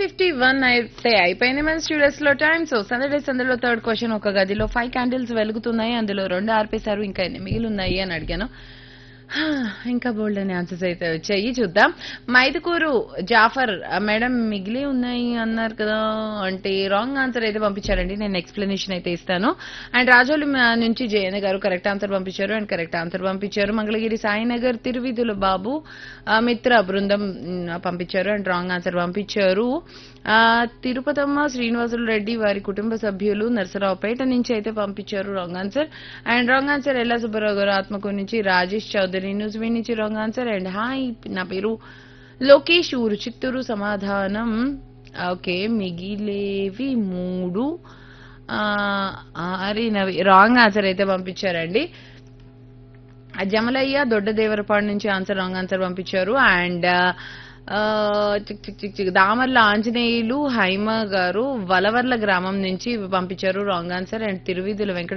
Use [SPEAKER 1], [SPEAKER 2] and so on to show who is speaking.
[SPEAKER 1] fifty one అయితే అయిపోయింది మన స్టూడియోస్ లో టైం సో సందడే సందడిలో థర్డ్ క్వశ్చన్ ఒక గదిలో ఫైవ్ క్యాండిల్స్ వెలుగుతున్నాయి అందులో రెండు ఆర్పేశారు ఇంకా ఎన్ని మిగిలి ఉన్నాయి అని అడిగాను హా, ఇంకా బోల్డ్ అనే ఆన్సర్స్ అయితే వచ్చాయి చూద్దాం మైదుకూరు జాఫర్ ఆ, మేడం మిగిలి ఉన్నాయి అన్నారు కదా అంటే రాంగ్ ఆన్సర్ అయితే పంపించారండి నేను ఎక్స్ప్లెనేషన్ అయితే ఇస్తాను అండ్ రాజోలి మ- నుంచి జయన గారు కరెక్ట్ ఆన్సర్ పంపించారు అండ్ కరెక్ట్ ఆన్సర్ పంపించారు మంగళగిరి సాయినగర్ తిరువిధుల బాబు ఆ, మిత్ర బృందం మ్, పంపించారు అండ్ రాంగ్ ఆన్సర్ పంపించారు ఆ, తిరుపతమ్మ శ్రీనివాసులు రెడ్డి వారి కుటుంబ సభ్యులు నరసరావుపేట నుంచి అయితే పంపించారు wrong answer and wrong answer Ella Subbarao గారు ఆత్మకూరు నుంచి రాజేష్ చౌదరి న్యూస్వీ నుంచి రాంగ్ ఆన్సర్ అండ్ హాయ్ నా పేరు లోకేష్ ఊరు చిత్తూరు సమాధానం ఓకే మిగిలేవి మూడు ఆ, అరే నవి రాంగ్ ఆన్సర్ అయితే పంపించారండి ఆ జమలయ్య దొడ్డదేవరపాడు నుంచి ఆన్సర్ రాంగ్ ఆన్సర్ పంపించారు అండ్ ఆ, చిక్ చిక్ చిక్ చిక్ దామర్ల ఆంజనేయులు హైమ గారు వలవర్ల గ్రామం నుంచి పంపించారు wrong answer and Tiruvidhula Venkata